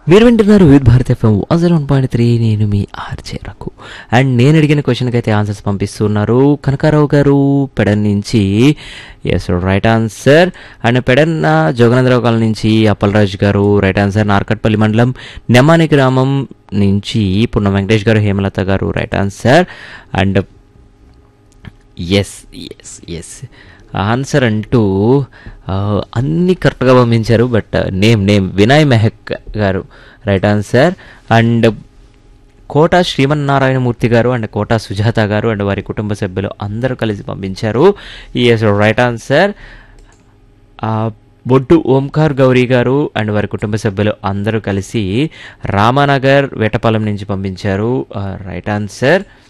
మీరు వింటున్నారు వివిధ Bharat FM one one point three నేను మీ ఆర్జే రఘు అండ్ నేను అడిగిన క్వశ్చన్కి అయితే ఆన్సర్స్ పంపిస్తున్నారు కనకారావు గారు పెడన్ నుంచి yes right answer and Pedana Joganandarao colony నుంచి అప్పలరాజు గారు రైట్ ఆన్సర్ నార్కట్పల్లి మండలం నెమ్మాని గ్రామం నుంచి Punna Venkatesh garu Hemalatha garu right answer and yes yes yes answer అంటూ ఆ, అన్ని కరెక్ట్గా పంపించారు but name name Vinay Mehak garu right answer and Kota Srimannarayanamurthy garu and కోట సుజాత గారు అండ్ వారి కుటుంబ సభ్యులు అందరూ కలిసి పంపించారు ఎస్ రైట్ ఆన్సర్ ఆ, బొడ్డు ఓంకార్ గౌరీ గారు అండ్ వారి కుటుంబ సభ్యులు అందరూ కలిసి రామానగర్ వేటపాలెం నుంచి పంపించారు రైట్ ఆన్సర్